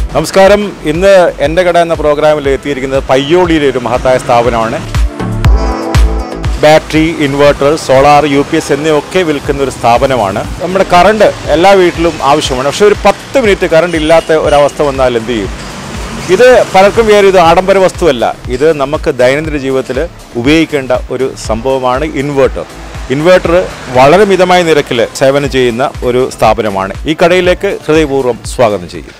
നമസ്കാരം ഇന്ന് എൻ്റെ കട എന്ന പ്രോഗ്രാമിൽ എത്തിയിരിക്കുന്നത് പയ്യോളിയിലെ ഒരു മഹത്തായ സ്ഥാപനമാണ് battery inverter solar U P S എന്നിവയൊക്കെ വിൽക്കുന്ന ഒരു സ്ഥാപനമാണ് നമ്മുടെ കറണ്ട് എല്ലാ വീട്ടിലും ആവശ്യമാണ് പക്ഷേ ഒരു പത്ത് മിനിറ്റ് കറണ്ട് ഇല്ലാത്ത ഒരവസ്ഥ വന്നാൽ എന്ത് ചെയ്യും ഇത് പലർക്കും വേറെ ഇത് ആഡംബര വസ്തുവല്ല ഇത് നമുക്ക് ദൈനംദിന ജീവിതത്തിൽ ഉപയോഗിക്കേണ്ട ഒരു സംഭവമാണ് ഇൻവെർട്ടർ ഇൻവെർട്ടർ വളരെ മിതമായ നിരക്കിൽ സേവനം ചെയ്യുന്ന ഒരു സ്ഥാപനമാണ് ഈ കടയിലേക്ക് ഹൃദയപൂർവ്വം സ്വാഗതം ചെയ്യും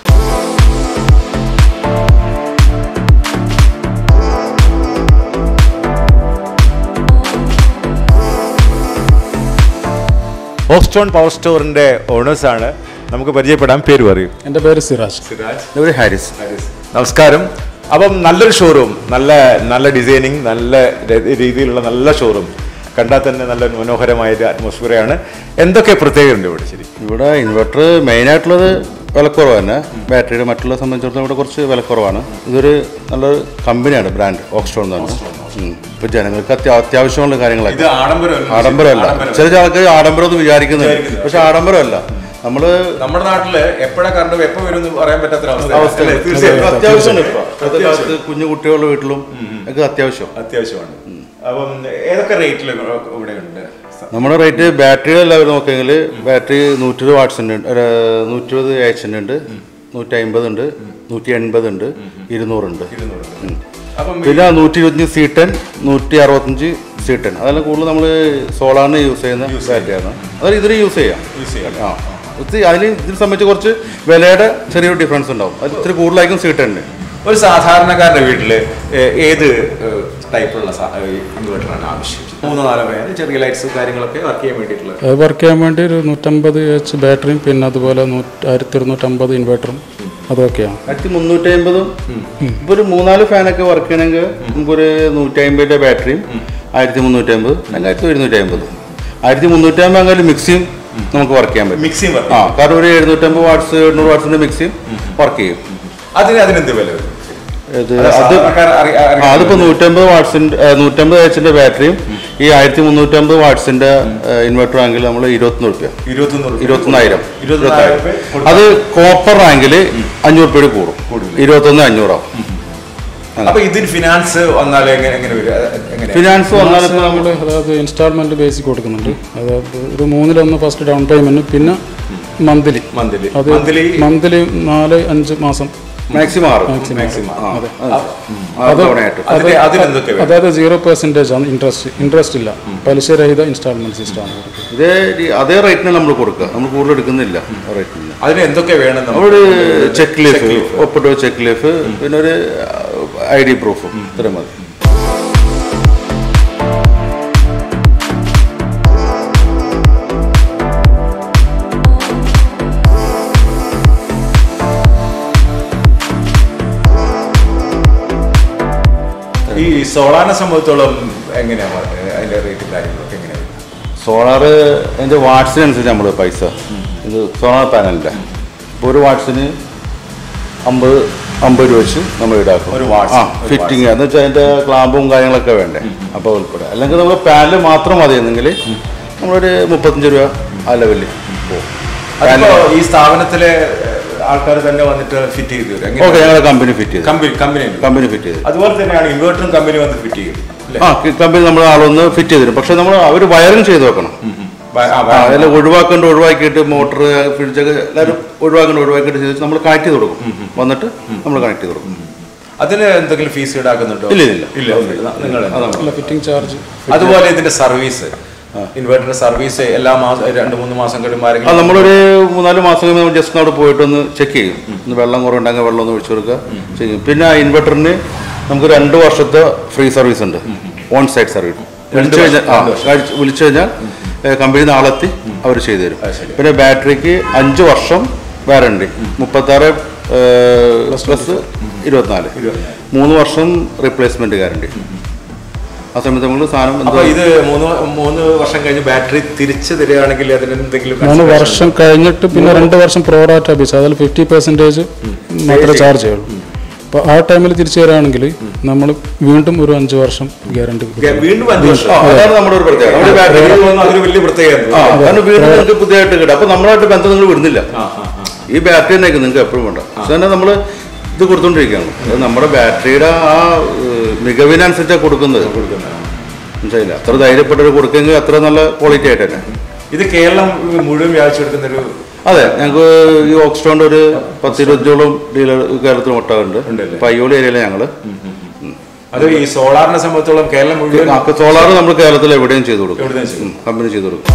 ഓക്സ്റ്റോൺ പവർ സ്റ്റോറിൻ്റെ ഓണേഴ്സാണ് നമുക്ക് പരിചയപ്പെടാൻ പേര് പറയും എൻ്റെ പേര് സിറാജ് ഇവിടെ ഹാരിസ് നമസ്കാരം അപ്പം നല്ലൊരു ഷോറൂം നല്ല നല്ല ഡിസൈനിങ് നല്ല ര- രീതിയിലുള്ള നല്ല ഷോറൂം കണ്ടാൽ തന്നെ നല്ല മനോഹരമായ ഒരു അറ്റ്മോസ്ഫിയറാണ് എന്തൊക്കെ പ്രത്യേകതയുണ്ട് ഇവിടെ ശരി ഇവിടെ ഇൻവെർട്ടർ മെയിൻ ആയിട്ടുള്ളത് വിലക്കുറവ് തന്നെ ബാറ്ററിയുടെ മറ്റുള്ള സംബന്ധിച്ചിടത്തോളം ഇവിടെ കുറച്ച് വിലക്കുറവാണ് ഇതൊരു നല്ലൊരു കമ്പനിയാണ് ബ്രാൻഡ് ഓക്സ്ട്രോൺ എന്ന് പറഞ്ഞാൽ ഇപ്പൊ ജനങ്ങൾക്ക് അത്യാ അത്യാവശ്യമുള്ള കാര്യങ്ങളൊക്കെ ആഡംബരം ആഡംബരമല്ല ചില ആൾക്കാർ ആഡംബരം എന്ന് വിചാരിക്കുന്നുണ്ട് പക്ഷെ ആഡംബരമല്ല നമ്മള് നമ്മുടെ നാട്ടില് എപ്പോഴാ കറണ്ട് എപ്പോ വരും എന്ന് പറയാൻ പറ്റാത്ത അവസ്ഥ അത്യാവശ്യമാണ് ഇപ്പൊ ഇപ്പോഴത്തെ കാലത്ത് കുഞ്ഞു കുട്ടികളുടെ വീട്ടിലും ഒക്കെ അത്യാവശ്യം അത്യാവശ്യമാണ് അപ്പം ഏതൊക്കെ റേറ്റിൽ ഇവിടെ ഉണ്ട് നമ്മുടെ റേറ്റ് ബാറ്ററിയുടെ ലെവൽ നോക്കിയെങ്കിൽ ബാറ്ററി നൂറ്റി ഇരുപത് വാട്ട്സിൻ്റെ ഉണ്ട് നൂറ്റി ഇരുപത് എച്ചിൻ്റെ ഉണ്ട് നൂറ്റി അമ്പത് ഉണ്ട് നൂറ്റി എൺപത് ഉണ്ട് ഇരുന്നൂറുണ്ട് ഉം. അപ്പം പിന്നെ നൂറ്റി ഇരുപത്തഞ്ച് സി ടെൻ നൂറ്റി അറുപത്തഞ്ച് സി ടെൻ അതെല്ലാം കൂടുതൽ നമ്മൾ സോളാറിന് യൂസ് ചെയ്യുന്ന ബാറ്ററിയാണ് അതായത് ഇതിന് യൂസ് ചെയ്യാം യൂസ് ചെയ്യാം ആ ഒത്തിരി അതിന് ഇതിനെ സംബന്ധിച്ച് കുറച്ച് വിലയുടെ ചെറിയൊരു ഡിഫറൻസ് ഉണ്ടാവും അത് ഇത്തിരി കൂടുതലായിരിക്കും സി ടെന്നിന് ഒരു സാധാരണക്കാരന്റെ വീട്ടില് ഏ- ഏത് ടൈപ്പുള്ള ഇൻവേർട്ടറാണ് ആവശ്യം മൂന്നോ നാലോ പേര് ചെറിയ ലൈറ്റ്സ് കാര്യങ്ങളൊക്കെ വർക്ക് ചെയ്യാൻ വേണ്ടിയിട്ടുള്ള അത് വർക്ക് ചെയ്യാൻ വേണ്ടി ഒരു നൂറ്റമ്പത് എച്ച് ബാറ്ററിയും പിന്നെ അതുപോലെ നൂറ്റി ആയിരത്തി ഇരുന്നൂറ്റമ്പത് ഇൻവെർട്ടറും അതൊക്കെയാണ് ആയിരത്തി മുന്നൂറ്റി അമ്പതും ഇപ്പൊ ഒരു മൂന്നാല് ഫാനൊക്കെ വർക്ക് ചെയ്യണമെങ്കിൽ നമുക്കൊരു നൂറ്റി അമ്പതിന്റെ ബാറ്ററിയും ആയിരത്തി മുന്നൂറ്റി അമ്പത് അല്ലെങ്കിൽ ആയിരത്തി ഒരുന്നൂറ്റി അമ്പത് ആയിരത്തി മുന്നൂറ്റി അമ്പത് അങ്ങനെ മിക്സിയും നമുക്ക് വർക്ക് ചെയ്യാൻ പറ്റും മിക്സിംഗ് വർക്ക് ആ കാരണം ഒരു എഴുന്നൂറ്റമ്പത് വാട്ട്സ് എണ്ണൂറ് വാട്ട്സിന്റെ മിക്സിയും വർക്ക് ചെയ്യും അതിന് അതിനെന്ത് വില വരും ഇത് അല്ല, അത് സാധാരണക്കാർ അറി- ആ, അറിയാൻ അതിപ്പോ നൂറ്റമ്പത് വാട്ട്സിന്റെ നൂറ്റമ്പത് എച്ചിന്റെ ബാറ്ററിയും ഈ ആയിരത്തി മുന്നൂറ്റമ്പത് വാട്ട്സിന്റെ ഇൻവെർട്ടർ ആണെങ്കിൽ നമ്മൾ ഇരുപത്തൊന്ന് റുപ്യ ഇരുപത്തൊന്ന് റുപ്യ. ഇരുപത്തൊന്നായിരം ഇരുപത്തൊന്നായിരം റുപ്യ കൊടുത്താൽ അത് കോപ്പർ ആണെങ്കിൽ അഞ്ഞൂറ് രൂപ കൂടും ഇരുപത്തൊന്ന് അഞ്ഞൂറാവും അപ്പൊ ഇതിന് ഫിനാൻസ് വന്നാൽ എങ്ങനെ എങ്ങനെ വരും അത് എങ്ങനെ ഫിനാൻസ് വന്നാൽ ഇപ്പൊ നമ്മൾ അതായത് ഇൻസ്റ്റാൾമെന്റ് ബേസിൽ കൊടുക്കുന്നുണ്ട് അതായത് ഒരു മൂന്നിലൊന്ന് ഫസ്റ്റ് ഡൗൺ പേയ്മെന്റ് പിന്നെ മന്ത്ലി മന്ത്ലി അത് മന്ത്ലി മന്ത്ലി നാല് അഞ്ച് മാസം മാക്സിമം ആറും മാക്സിമം ആ, അത് ആറ് തവണയായിട്ട് അതിന് അതിനെന്തൊക്കെ വരും അതായത് സീറോ പെർസെൻറ്റേജ് ആണ് ഇൻട്രസ്റ്റ് ഇൻട്രസ്റ്റ് ഇല്ല പലിശരഹിത ഇൻസ്റ്റാൾമെന്റ് സിസ്റ്റം ആണ് കൊടുക്കുന്നത് ഇതേ രീ- അതേ റേറ്റിന് നമ്മൾ കൊടുക്കുക നമ്മൾ കൂടുതൽ എടുക്കുന്നില്ല ആ റേറ്റിന് അതിന് എന്തൊക്കെ വേണം നമുക്ക്? നമ്മളൊരു ചെക്ക് ലീഫ് ഒപ്പിട്ട് ചെക്ക് ലീഫ് പിന്നെ ഒരു ഐ ഡി പ്രൂഫും ഇത്രയും മതി ഈ സോളാറിനെ സംബന്ധിച്ചോളം എങ്ങനെയാണ് അതിന്റെ റേറ്റ് കാര്യങ്ങളൊക്കെ എങ്ങനെയാണ് സോളാർ അതിൻ്റെ വാട്ട്സിനനുസരിച്ച് നമ്മൾ പൈസ ഇത് സോളാർ പാനലിൻ്റെ ഇപ്പോൾ ഒരു വാട്ട്സിന് അമ്പത് അമ്പത് രൂപ വെച്ച് നമ്മൾ ഈടാക്കും ഒരു watts, ആ ഒരു ഫിറ്റിങ് എന്ന് വെച്ചാൽ അതിൻ്റെ ക്ലാമ്പും കാര്യങ്ങളൊക്കെ വേണ്ടേ അപ്പോൾ ഉൾപ്പെടെ അല്ലെങ്കിൽ നമ്മൾ പാനൽ മാത്രം മതിയെന്നെങ്കിൽ നമ്മളൊരു മുപ്പത്തഞ്ച് രൂപ ആ ലെവലിൽ പോകും അതിപ്പോ ഈ സ്ഥാപനത്തിലെ ആൾക്കാർ തന്നെ വന്നിട്ട് ഫിറ്റ് ചെയ്ത് തരും എങ്ങനെ? ഓക്കെ ഞങ്ങളുടെ കമ്പനി ഫിറ്റ് ചെയ്ത് കമ്പനി കമ്പനി കമ്പനി ഫിറ്റ് ചെയ്ത് അതുപോലെ തന്നെയാണ് ഇൻവേർട്ടറും കമ്പനി വന്ന് ഫിറ്റ് ചെയ്യും അല്ലേ? ആ കമ്പനി നമ്മൾ ആളൊന്ന് ഫിറ്റ് ചെയ്ത് തരും പക്ഷെ നമ്മൾ അവർ വയറിങ് ചെയ്ത് വെക്കണം ബ- ആ, ആ, ബ- അതെല്ലാം ഒഴിവാക്കേണ്ട ഒഴിവാക്കിയിട്ട് മോട്ടർ ഫ്രിഡ്ജൊക്കെ എല്ലാവരും ഒഴിവാക്കേണ്ട ഒഴിവാക്കിയിട്ട് ചെയ്തിട്ട് നമ്മൾ കണക്ട് ചെയ്ത് കൊടുക്കും വന്നിട്ട് നമ്മൾ കണക്ട് ചെയ്ത് കൊടുക്കും അതിന് എന്തെങ്കിലും ഫീസ് ഈടാക്കുന്നുണ്ടോ ഇല്ല, ഇല്ല. ഇല്ല നിങ്ങൾ അല്ല ഫിറ്റിംഗ് ചാർജ് അതുപോലെ ഇതിന്റെ സർവീസ് ഇൻവേർട്ടറിന്റെ സർവീസ് എല്ലാ മാസം രണ്ട് മൂന്ന് മാസം കഴിയുമ്പോൾ അത് ആരെങ്കിലും നമ്മളൊരു മൂന്നാല് മാസം കഴിയുമ്പോൾ നമ്മൾ ജസ്റ്റ് അവിടെ പോയിട്ട് ഒന്ന് ചെക്ക് ചെയ്യും ഒന്ന് വെള്ളം കുറവുണ്ടെങ്കിൽ വെള്ളം ഒന്ന് ഒഴിച്ചു കൊടുക്കുക ചെയ്യും പിന്നെ ആ ഇൻവെർട്ടറിന് നമുക്ക് രണ്ട് വർഷത്തെ ഫ്രീ സർവീസ് ഉണ്ട് ഓൺ സൈറ്റ് സർവീസ് വിളിച്ചു കഴിഞ്ഞാൽ ആ കഴിച്ച് വിളിച്ചു കഴിഞ്ഞാൽ കമ്പനി നാളെത്തി അവർ ചെയ്തു തരും പിന്നെ ബാറ്ററിക്ക് അഞ്ച് വർഷം വാറണ്ടി മുപ്പത്താറ് പ്ലസ് ഇരുപത്തിനാല് മൂന്ന് വർഷം റീപ്ലേസ്മെന്റ് ഗ്യാരണ്ടി ആ സമയത്ത് നമ്മൾ സാധനം അപ്പൊ എന്താ ഇത് മൂന്ന് മൂന്ന് വർഷം കഴിഞ്ഞ് ബാറ്ററി തിരിച്ചു തരികയാണെങ്കിൽ അതിന് എന്തെങ്കിലും മൂന്ന് consideration വർഷം കഴിഞ്ഞിട്ട് പിന്നെ രണ്ട് വർഷം പ്രോഡാറ്റ ബേസ് അതിൽ ഫിഫ്റ്റി പെർസെൻറ്റേജ് മാത്രമേ ചാർജ് ചെയ്യുള്ളൂ അപ്പോൾ ആ ടൈമിൽ തിരിച്ചു തരാണെങ്കിൽ നമ്മൾ വീണ്ടും ഒരു അഞ്ച് വർഷം ഗ്യാരണ്ടി ഉണ്ടോ? വീണ്ടും അഞ്ച് വർഷം ആ, അതാണ് നമ്മുടെ ഒരു പ്രത്യേകത നമ്മുടെ ബാറ്ററി എനിക്ക് തോന്നുന്നു അതൊരു വലിയ പ്രത്യേകത ആ കാരണം വീണ്ടും നിങ്ങൾക്ക് പുതിയതായിട്ട് കിട്ടും അപ്പൊ നമ്മളായിട്ട് ബന്ധം നിങ്ങൾ വിടുന്നില്ല ആ, ആ, ആ. ഈ ബാറ്ററി തന്നെ നിങ്ങൾക്ക് എപ്പോഴും വേണ്ട പക്ഷെ തന്നെ നമ്മൾ ഇത് കൊടുത്തോണ്ടിരിക്കുകയാണ് അത് നമ്മുടെ ബാറ്ററിയുടെ ആ ഏഹ്, മികവിനനുസരിച്ചാണ് കൊടുക്കുന്നത് മനസ്സിലായില്ല അത്ര ധൈര്യപ്പെട്ടവർ കൊടുക്കുമെങ്കിൽ അത്ര നല്ല ക്വാളിറ്റി ആയിട്ട് തന്നെ ഇത് കേരളം മുഴുവൻ വ്യാപിച്ചെടുക്കുന്ന ഒരു അതെ ഞങ്ങൾക്ക് ഈ ഓക്സ്ഫോണിന്റെ ഒരു പത്തിരുപത്തഞ്ചോളം ഡീലർ കേരളത്തിൽ മുട്ടാറുണ്ട് ഉണ്ടല്ലേ? പയ്യോളി ഏരിയയിലെ ഞങ്ങള് അത് ഈ സോളാറിനെ സംബന്ധിച്ചോളം കേരളം മുഴുവൻ സോളാർ നമ്മൾ കേരളത്തിൽ എവിടെയും ചെയ്തു കൊടുക്കും എവിടെയും ചെയ്തു ഉം, കമ്പനി ചെയ്തു കൊടുക്കും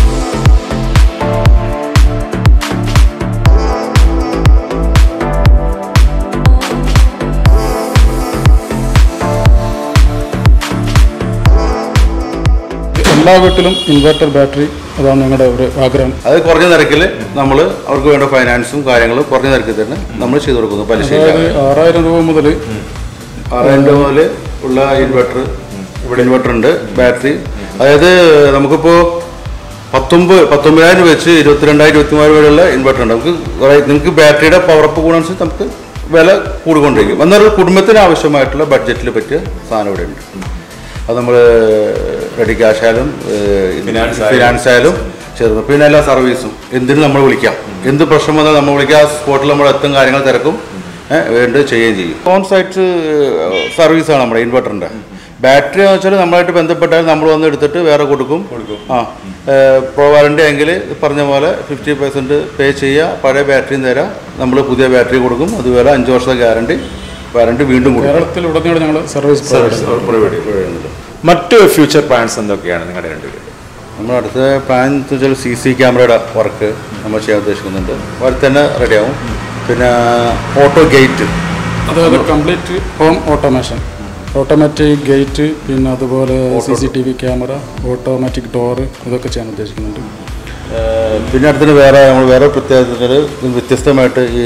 എല്ലാ വീട്ടിലും ഇൻവെർട്ടർ ബാറ്ററി അതാണ് ഞങ്ങളുടെ ഒരു ആഗ്രഹം അത് കുറഞ്ഞ നിരക്കിൽ നമ്മൾ അവർക്ക് വേണ്ട ഫൈനാൻസും കാര്യങ്ങളും കുറഞ്ഞ നിരക്കിൽ തന്നെ നമ്മൾ ചെയ്തു കൊടുക്കുന്നു പലിശ അതായത് ആറായിരം രൂപ മുതൽ ആറായിരം രൂപ മുതൽ ഉള്ള ഇൻവെർട്ടർ ഇവിടെ ഇൻവെർട്ടർ ഉണ്ട് ബാറ്ററി അതായത് നമുക്കിപ്പോൾ പത്തൊമ്പത് പത്തൊമ്പതിനായിരം വെച്ച് ഇരുപത്തിരണ്ടായിരം ഇരുപത്തിമൂവായിരം വരെയുള്ള ഇൻവെർട്ടർ ഉണ്ട് നമുക്ക് കുറേ നിങ്ങൾക്ക് ബാറ്ററിയുടെ പവറപ്പ് കൂടനുസരിച്ച് നമുക്ക് വില കൂടിക്കൊണ്ടിരിക്കും എന്നാൽ ഒരു കുടുംബത്തിന് ആവശ്യമായിട്ടുള്ള ബഡ്ജറ്റിൽ പറ്റിയ സാധനം ഇവിടെ ഉണ്ട് അത് നമ്മൾ റെഡി ക്യാഷ് ആയാലും Finance ആയാലും. ഫിനാൻസ് ആയാലും ചേർന്ന് പിന്നെ എല്ലാ സർവീസും എന്തിനും നമ്മൾ വിളിക്കാം എന്ത് പ്രശ്നം വന്നാൽ നമ്മൾ വിളിക്കാം ആ സ്പോട്ടിൽ നമ്മൾ എത്തും കാര്യങ്ങൾ തിരക്കും ഏഹ്, വേണ്ടത് ചെയ്യുകയും ചെയ്യും ഓൺ സൈറ്റ് സർവീസാണ് നമ്മുടെ ഇൻവെർട്ടറിൻ്റെ ബാറ്ററി എന്ന് വെച്ചാൽ നമ്മളായിട്ട് ബന്ധപ്പെട്ടാൽ നമ്മൾ വന്ന് എടുത്തിട്ട് വേറെ കൊടുക്കും ആ പ്രോ വാറണ്ടി എങ്കിൽ പറഞ്ഞ പോലെ ഫിഫ്റ്റി പെർസെൻറ്റ് പേ ചെയ്യുക പഴയ ബാറ്ററിയും തരാം നമ്മൾ പുതിയ ബാറ്ററി കൊടുക്കും അതുപോലെ അഞ്ച് വർഷത്തെ ഗ്യാരണ്ടി വാറണ്ടി വീണ്ടും കൊടുക്കും കേരളത്തിൽ ഉടനീളം ഞങ്ങൾ സർവീസ് പ്രൊവൈഡ് ചെയ്യുന്നു. മറ്റ് ഫ്യൂച്ചർ പ്ലാൻസ് എന്തൊക്കെയാണ് നിങ്ങളുടെ രണ്ടുപേരും നമ്മൾ അടുത്ത പ്ലാൻ എന്ന് വെച്ചാൽ സി സി ക്യാമറയുടെ വർക്ക് നമ്മൾ ചെയ്യാൻ ഉദ്ദേശിക്കുന്നുണ്ട് വർക്ക് തന്നെ റെഡിയാവും പിന്നെ ഓട്ടോ ഗേറ്റ് അതായത് complete home automation automatic gate പിന്നെ അതുപോലെ C C T V camera automatic door ഇതൊക്കെ ചെയ്യാൻ ഉദ്ദേശിക്കുന്നുണ്ട് പിന്നെ അടുത്തിന് വേറെ നമ്മൾ വേറെ പ്രത്യേകത വ്യത്യസ്തമായിട്ട് ഈ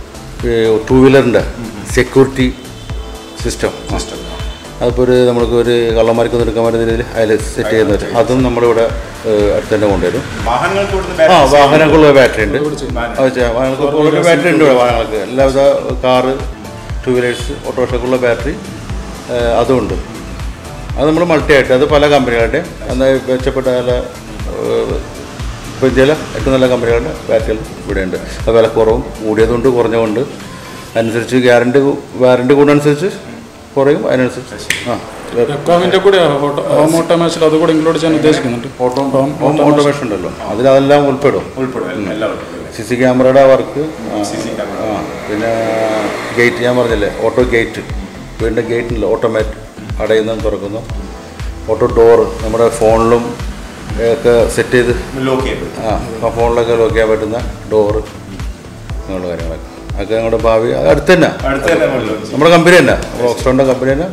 ടൂ വീലറിൻ്റെ സെക്യൂരിറ്റി സിസ്റ്റം അതിപ്പോൾ ഒരു നമ്മൾക്ക് ഒരു കള്ളന്മാർക്കൊന്നും എടുക്കാൻ പറ്റുന്ന രീതിയിൽ അതിൽ സെറ്റ് ചെയ്യുന്ന ഒരു- അതും നമ്മളിവിടെ ഏഹ്, അടുത്ത് തന്നെ കൊണ്ടുവരും ആ വാഹനങ്ങൾക്കുള്ള ബാറ്ററി ഉണ്ട് അത് ചെയ്യാം. വാഹനങ്ങൾക്ക് ബാറ്ററി ഉണ്ട് ഇവിടെ വാഹനങ്ങൾക്ക് എല്ലാവിധ കാറ് ടൂ വീലേഴ്സ് ഓട്ടോറിക്ഷക്കുള്ള ബാറ്ററി അതുമുണ്ട് അത് നമ്മൾ മൾട്ടി ആയിട്ട് അത് പല കമ്പനികളുടെ എന്നാൽ മെച്ചപ്പെട്ട നല്ല ഏഹ്, ഇപ്പോൾ ഇന്ത്യയിലെ ഏറ്റവും നല്ല കമ്പനികളുടെ ബാറ്ററികൾ ഇവിടെയുണ്ട് അത് വില കുറവും കൂടിയതുകൊണ്ട് കുറഞ്ഞതുകൊണ്ട് അനുസരിച്ച് ഗ്യാരണ്ടി വാറണ്ടി കൂടുന്നതനുസരിച്ച് കുറയും അതിനനുസരിച്ച് ആ എക്കോമിൻ്റെ കൂടെ ഹോം ഓട്ടോമേഷൻ അതുകൂടെ ഇൻക്ലൂഡ് ചെയ്യാൻ ഉദ്ദേശിക്കുന്നുണ്ട് ഓട്ടോ ഹോം ഓട്ടോമേഷൻ ഉണ്ടല്ലോ അതിലതെല്ലാം ഉൾപ്പെടും സി സി ക്യാമറയുടെ വർക്ക് ആ പിന്നെ ഗേറ്റ് ഞാൻ പറഞ്ഞില്ലേ ഓട്ടോ ഗേറ്റ് വീടിൻ്റെ ഗേറ്റ് ഉണ്ടല്ലോ ഓട്ടോമാറ്റ് അടയുന്നതും തുറക്കുന്നു ഓട്ടോ ഡോറ് നമ്മുടെ ഫോണിലും ഒക്കെ സെറ്റ് ചെയ്ത് ലോക്ക് ചെയ്യും ആ ആ ഫോണിലൊക്കെ ലോക്ക് ചെയ്യാൻ പറ്റുന്ന ഡോറ് അങ്ങനെയുള്ള കാര്യങ്ങളൊക്കെ അതൊക്കെ ഞങ്ങളുടെ ഭാവി അത് അടുത്ത് തന്നെ അടുത്ത് തന്നെ നമ്മൾ launch ചെയ്യും. നമ്മുടെ കമ്പനി തന്നെ നമ്മുടെ ഓക്സ്ഫോണിൻ്റെ കമ്പനി തന്നെ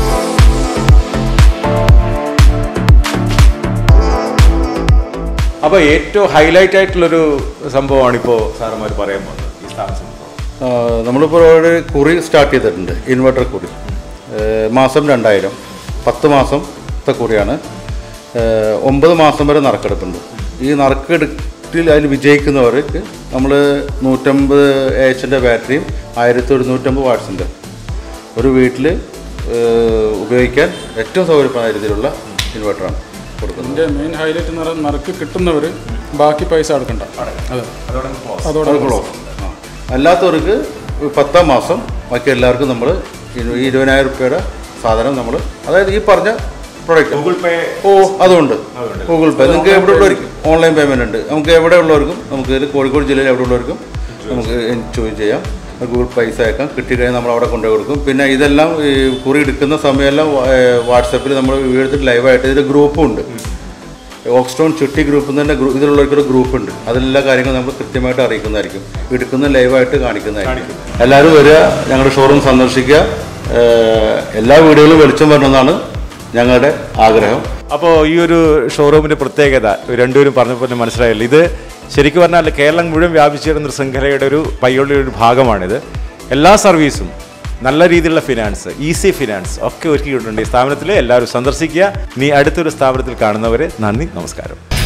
അപ്പോൾ ഏറ്റവും ഹൈലൈറ്റ് ആയിട്ടുള്ളൊരു സംഭവമാണ് ഇപ്പോൾ സാറന്മാർ പറയാൻ പോകുന്നത് ഈ സ്ഥാന സംഭവം ആ, നമ്മളിപ്പോൾ ഒരു കുറി സ്റ്റാർട്ട് ചെയ്തിട്ടുണ്ട് ഇൻവെർട്ടർ കുറി ഏ, മാസം രണ്ടായിരം പത്ത് മാസത്തെ കുറിയാണ് ഏ, ഒമ്പത് മാസം വരെ നറുക്കെടുപ്പുണ്ട് ഈ നറുക്കെടുപ്പിൽ അതിൽ വിജയിക്കുന്നവർക്ക് നമ്മൾ നൂറ്റമ്പത് എച്ചിൻ്റെ ബാറ്ററിയും ആയിരത്തി ഒരുന്നൂറ്റമ്പത് വാട്ട്സിൻ്റെ ഒരു വീട്ടിൽ ഉപയോഗിക്കാൻ ഏറ്റവും സൗകര്യപ്രദമായ രീതിയിലുള്ള ഇൻവെർട്ടറാണ് കൊടുക്കുന്നത് ഇതിൻ്റെ മെയിൻ ഹൈലൈറ്റ് എന്ന് പറയുന്നത് നറുക്ക് കിട്ടുന്നവർ ബാക്കി പൈസ അടക്കണ്ട അതെ അതോടെ അതുകൂടെ ഓഫ്. ആ. അല്ലാത്തവർക്ക് പത്താം മാസം ബാക്കി എല്ലാവർക്കും നമ്മൾ ഈ ഇരുപതിനായിരം റുപ്യയുടെ സാധനം നമ്മൾ അതായത് ഈ പറഞ്ഞ പ്രൊഡക്റ്റ് ഗൂഗിൾ പേ ഓ അതുണ്ട് ഗൂഗിൾ പേ നിങ്ങൾക്ക് എവിടെ ഉള്ളവർക്കും ഓൺലൈൻ പേയ്മെന്റ് ഉണ്ട് നമുക്ക് എവിടെ ഉള്ളവർക്കും നമുക്ക് ഇത് കോഴിക്കോട് ജില്ലയിൽ എവിടെ ഉള്ളവർക്കും നമുക്ക് ചോദ്യം ചെയ്യാം ഗൂഗിൾ പൈസ അയക്കാം കിട്ടിക്കഴിഞ്ഞാൽ നമ്മൾ അവിടെ കൊണ്ടുപോയി കൊടുക്കും പിന്നെ ഇതെല്ലാം ഈ കുറി എടുക്കുന്ന സമയമെല്ലാം വാട്സപ്പിൽ നമ്മൾ വീഴത്തിൽ ലൈവായിട്ട് ഇതിൻ്റെ ഗ്രൂപ്പും ഉണ്ട് ഓക്സ്റ്റോൺ ചുട്ടി ഗ്രൂപ്പിൽ തന്നെ ഗ്രൂ ഇതിലുള്ളവർക്കൊരു ഗ്രൂപ്പ് ഉണ്ട് അതിലെല്ലാ കാര്യങ്ങളും നമ്മൾ കൃത്യമായിട്ട് അറിയിക്കുന്നതായിരിക്കും എടുക്കുന്ന ലൈവായിട്ട് കാണിക്കുന്നതായിരിക്കും എല്ലാവരും വരിക ഞങ്ങളുടെ ഷോറൂം സന്ദർശിക്കുക ഏഹ് എല്ലാ വീടുകളിലും വെളിച്ചം വരണമെന്നാണ് ഞങ്ങളുടെ ആഗ്രഹം അപ്പോൾ ഈ ഒരു ഷോറൂമിൻ്റെ പ്രത്യേകത രണ്ടുപേരും പറഞ്ഞപ്പോൾ തന്നെ മനസ്സിലായല്ലോ ഇത് ശരിക്കും പറഞ്ഞാൽ കേരളം മുഴുവൻ വ്യാപിച്ചിരുന്ന ഒരു ശൃംഖലയുടെ ഒരു പയ്യോളിയുടെ ഒരു ഭാഗമാണിത് എല്ലാ സർവീസും നല്ല രീതിയിലുള്ള ഫിനാൻസ് ഈസി ഫിനാൻസ് ഒക്കെ ഒരുക്കിയിട്ടുണ്ട് ഈ സ്ഥാപനത്തിൽ എല്ലാവരും സന്ദർശിക്കുക നീ അടുത്തൊരു സ്ഥാപനത്തിൽ കാണുന്നവരെ നന്ദി നമസ്കാരം